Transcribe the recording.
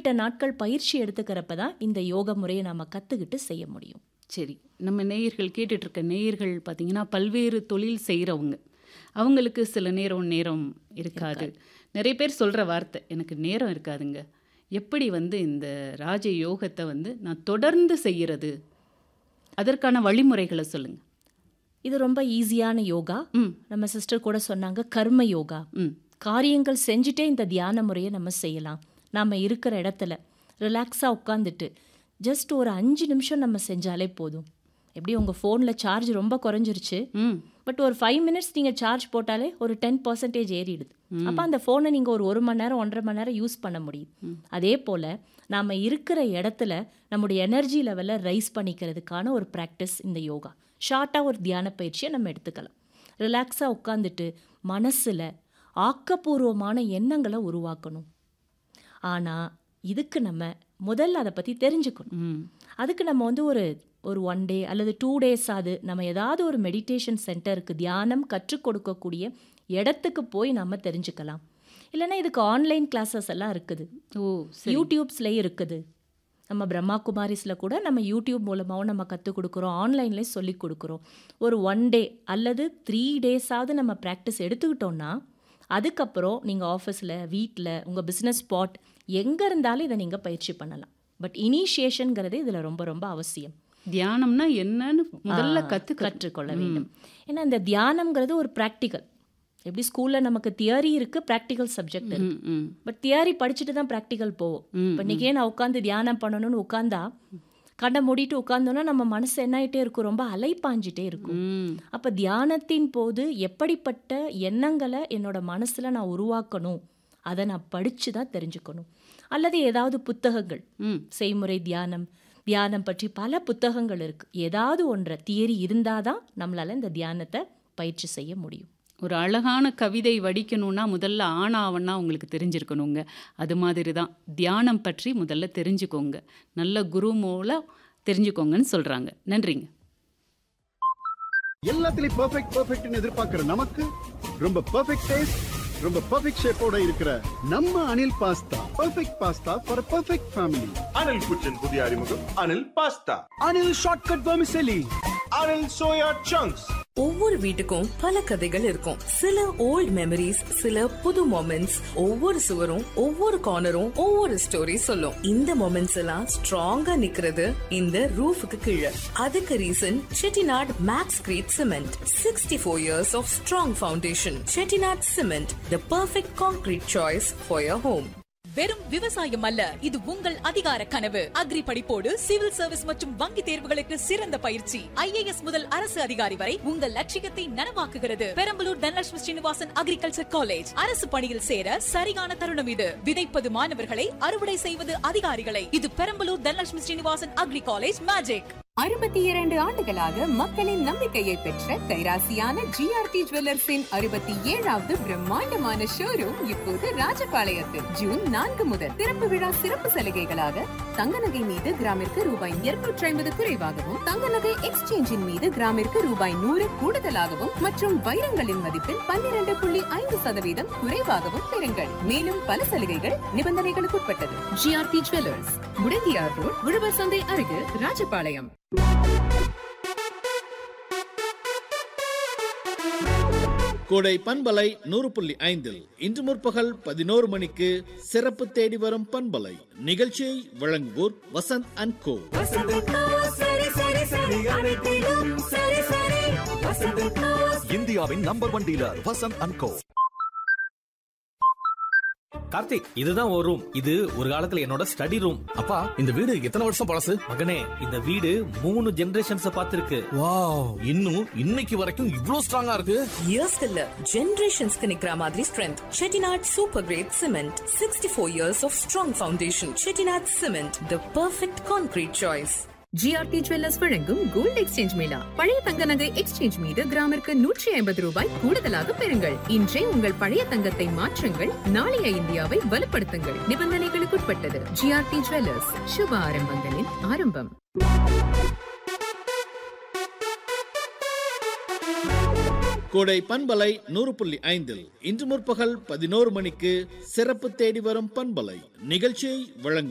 குறிப்பிட்ட நாட்கள் பயிற்சி எடுத்துக்கிறப்ப தான் இந்த யோக முறையை நம்ம கற்றுக்கிட்டு செய்ய முடியும் சரி நம்ம நேயர்கள் கேட்டுட்டு இருக்க நேயர்கள் பார்த்தீங்கன்னா பல்வேறு தொழில் செய்கிறவங்க அவங்களுக்கு சில நேரம் நேரம் இருக்காது நிறைய பேர் சொல்கிற வார்த்தை எனக்கு நேரம் இருக்காதுங்க எப்படி வந்து இந்த ராஜ யோகத்தை வந்து நான் தொடர்ந்து செய்கிறது அதற்கான வழிமுறைகளை சொல்லுங்க இது ரொம்ப ஈஸியான யோகா ம் நம்ம சிஸ்டர் கூட சொன்னாங்க கர்ம யோகா ம் காரியங்கள் செஞ்சுட்டே இந்த தியான முறையை நம்ம செய்யலாம் நம்ம இருக்கிற இடத்துல ரிலாக்ஸாக உட்காந்துட்டு ஜஸ்ட் ஒரு அஞ்சு நிமிஷம் நம்ம செஞ்சாலே போதும் எப்படி உங்கள் ஃபோனில் சார்ஜ் ரொம்ப குறைஞ்சிருச்சு ம் பட் ஒரு ஃபைவ் மினிட்ஸ் நீங்கள் சார்ஜ் போட்டாலே ஒரு டென் பர்சன்டேஜ் ஏறிடுது அப்போ அந்த ஃபோனை நீங்கள் ஒரு ஒரு மணி நேரம் ஒன்றரை மணி நேரம் யூஸ் பண்ண முடியும் அதே போல் நாம் இருக்கிற இடத்துல நம்முடைய எனர்ஜி லெவலை ரைஸ் பண்ணிக்கிறதுக்கான ஒரு ப்ராக்டிஸ் இந்த யோகா ஷார்ட்டாக ஒரு தியான பயிற்சியை நம்ம எடுத்துக்கலாம் ரிலாக்ஸாக உட்காந்துட்டு மனசில் ஆக்கப்பூர்வமான எண்ணங்களை உருவாக்கணும் ஆனால் இதுக்கு நம்ம முதல்ல அதை பற்றி தெரிஞ்சுக்கணும் ம் அதுக்கு நம்ம வந்து ஒரு ஒரு ஒன் டே அல்லது டூ டேஸ் ஆகுது நம்ம ஏதாவது ஒரு மெடிடேஷன் சென்டருக்கு தியானம் கற்றுக் கொடுக்கக்கூடிய இடத்துக்கு போய் நம்ம தெரிஞ்சுக்கலாம் இல்லைன்னா இதுக்கு ஆன்லைன் கிளாஸஸ் எல்லாம் இருக்குது ஓ சரி யூடியூப்ஸ்லேயும் இருக்குது நம்ம பிரம்மா குமாரிஸில் கூட நம்ம யூடியூப் மூலமாகவும் நம்ம கற்றுக் கொடுக்குறோம் ஆன்லைன்லேயும் சொல்லி கொடுக்குறோம் ஒரு ஒன் டே அல்லது த்ரீ டேஸாவது நம்ம ப்ராக்டிஸ் எடுத்துக்கிட்டோம்னா அதுக்கப்புறம் நீங்கள் ஆஃபீஸில் வீட்டில் உங்கள் பிஸ்னஸ் ஸ்பாட் எங்கே இருந்தாலும் இதை நீங்கள் பயிற்சி பண்ணலாம் பட் இனிஷியேஷனுங்கிறது இதில் ரொம்ப ரொம்ப அவசியம் தியானம்னா என்னன்னு முதல்ல ஆ, கற்று கற்றுக்கொள்ள வேண்டும் ஏன்னா இந்த தியானம்ங்கிறது ஒரு ப்ராக்டிக்கல் எப்படி ஸ்கூலில் நமக்கு தியரி இருக்குது ப்ராக்டிக்கல் சப்ஜெக்ட் இருக்கு ம் ம் பட் தியரி படிச்சுட்டு தான் ப்ராக்டிக்கல் போவோம் ம், இப்போ இன்றைக்கே நான் உட்காந்து தியானம் பண்ணணும்னு உட்காந்தா கண்ணை மூடிட்டு உட்காந்தோன்னா நம்ம மனசு என்ன ஆயிட்டே இருக்கும் ரொம்ப அலைப்பாஞ்சிட்டே இருக்கும் ம் அப்போ தியானத்தின் போது எப்படிப்பட்ட எண்ணங்களை என்னோட மனசில் நான் உருவாக்கணும் அதை நான் படித்து தான் தெரிஞ்சுக்கணும் அல்லது ஏதாவது புத்தகங்கள் ம் செய்முறை தியானம் தியானம் பற்றி பல புத்தகங்கள் இருக்கு ஏதாவது ஒன்றை தியரி இருந்தால் தான் நம்மளால் இந்த தியானத்தை பயிற்சி செய்ய முடியும் ஒரு அழகான கவிதை வடிக்கணும்னா முதல்ல ஆணாவன்னா உங்களுக்கு தெரிஞ்சிருக்கணுங்க அது மாதிரி தான் தியானம் பற்றி முதல்ல தெரிஞ்சுக்கோங்க நல்ல குரு மூலம் தெரிஞ்சுக்கோங்கன்னு சொல்கிறாங்க நன்றிங்க எல்லாத்துலயும் பெர்ஃபெக்ட் பெர்ஃபெக்ட்னு எதிர்பார்க்கிற நமக்கு ரொம்ப பெர்ஃபெக்ட் டேஸ்ட் ரொம்ப பெர்ஃபெக்ட் ஷேப்போட இருக்கிற நம்ம Anil pasta perfect pasta for perfect family Anil kitchen புதிய அறிமுகம் Anil pasta Anil shortcut vermicelli Anil soya chunks ஒவ்வொரு வீட்டுக்கும் பல கதைகள் இருக்கும் சில ஓல்ட் மெமரிஸ் சில புது மொமெண்ட்ஸ் ஒவ்வொரு சுவரும் ஒவ்வொரு கார்னரும் ஒவ்வொரு ஸ்டோரி சொல்லும் இந்த மொமெண்ட்ஸ் எல்லாம் ஸ்ட்ராங்கா நிக்கிறது இந்த ரூஃபுக்கு கீழே அதுக்கு reason Chettinad max crete cement sixty four years of strong foundation Chettinad cement the perfect concrete choice for your home வெறும் விவசாயம் அல்ல இது உங்கள் அதிகார கனவு அக்ரி படிப்போடு சிவில் சர்வீஸ் மற்றும் வங்கி தேர்வுகளுக்கு சிறந்த பயிற்சி ஐஏஎஸ் முதல் அரசு அதிகாரி வரை உங்கள் லட்சியத்தை நனவாக்குகிறது பெரம்பலூர் தனலட்சுமி ஸ்ரீனிவாசன் அக்ரிகல்ச்சர் காலேஜ் அரசு பணியில் சேர சரியான தருணம் இது விதைப்பது மாணவர்களை அறுவடை செய்வது அதிகாரிகளை இது Perambalur Dhanalakshmi Srinivasan agri college magic அறுபத்தி இரண்டு ஆண்டுகளாக மக்களின் நம்பிக்கையை பெற்ற கைராசியான ஜிஆர்டி ஜுவல்லர்ஸின் அறுபத்தி ஏழாவது பிரம்மாண்டமான ஷோரூம் இப்போது ராஜபாளையத்தில் ஜூன் நான்கு முதல் திறப்பு விழா சிறப்பு சலுகைகளாக தங்க நகை மீது கிராமிற்கு ரூபாய் இருநூற்றி ஐம்பது குறைவாகவும் தங்க நகை எக்ஸ்சேஞ்சின் மீது கிராமிற்கு ரூபாய் நூறு கூடுதலாகவும் மற்றும் வைரங்களின் மதிப்பில் பன்னிரண்டு புள்ளி ஐந்து சதவீதம் குறைவாகவும் பெறுங்கள் மேலும் பல சலுகைகள் நிபந்தனைகளுக்கு உட்பட்டது ஜிஆர்டி ஜுவல்லர்ஸ் முடங்கியார் ரோட் உழவர் சந்தை அருகில் ராஜபாளையம் கோடை பண்பலை நூறு புள்ளி ஐந்தில் இன்று முற்பகல் பதினோரு மணிக்கு சிறப்பு தேடி வரும் பண்பலை நிகழ்ச்சியை வழங்குவோர் வசந்த் அண்ட் கோ இந்தியாவின் number one dealer Vasanth and co Karthik இதுதான் ஒரு ரூம் இது ஒரு காலத்துல என்னோட ஸ்டடி ரூம் அப்பா இந்த வீடு எத்தனை வருஷம் பழசு மகனே இந்த வீடு மூணு ஜெனரேஷன்ஸ் பார்த்திருக்கு வாவ் இன்னும் இன்னைக்கு வரைக்கும் இவ்ளோ ஸ்ட்ராங்கா இருக்கு இயர்ஸ் இல்ல ஜெனரேஷன்ஸ்க்கு நிக்கிற மாதிரி strength Chettinad super great cement sixty four years of strong foundation Chettinad cement the perfect concrete choice GRT jewellers வழங்கும் கோல்ட் எக்ஸ்சேஞ்ச் மேளா பழைய தங்க நகை எக்ஸ்சேஞ்ச் மீது கிராமிற்கு நூற்றி ஐம்பது ரூபாய் கூடுதலாக பெறுங்கள் இன்றே உங்கள் பழைய தங்கத்தை மாற்றுங்கள் நாளைய இந்தியாவை வலுப்படுத்துங்கள் நிபந்தனைகளுக்குட்பட்டது ஜிஆர்டி ஜுவல்லர்ஸ் சுப ஆரம்பங்களின் ஆரம்பம் கோடை பண்பலை நூறு புள்ளி ஐந்தில் இன்று முற்பகல் பதினோரு மணிக்கு சிறப்பு தேடி வரும் பண்பலை நிகழ்ச்சியை வழங்கும்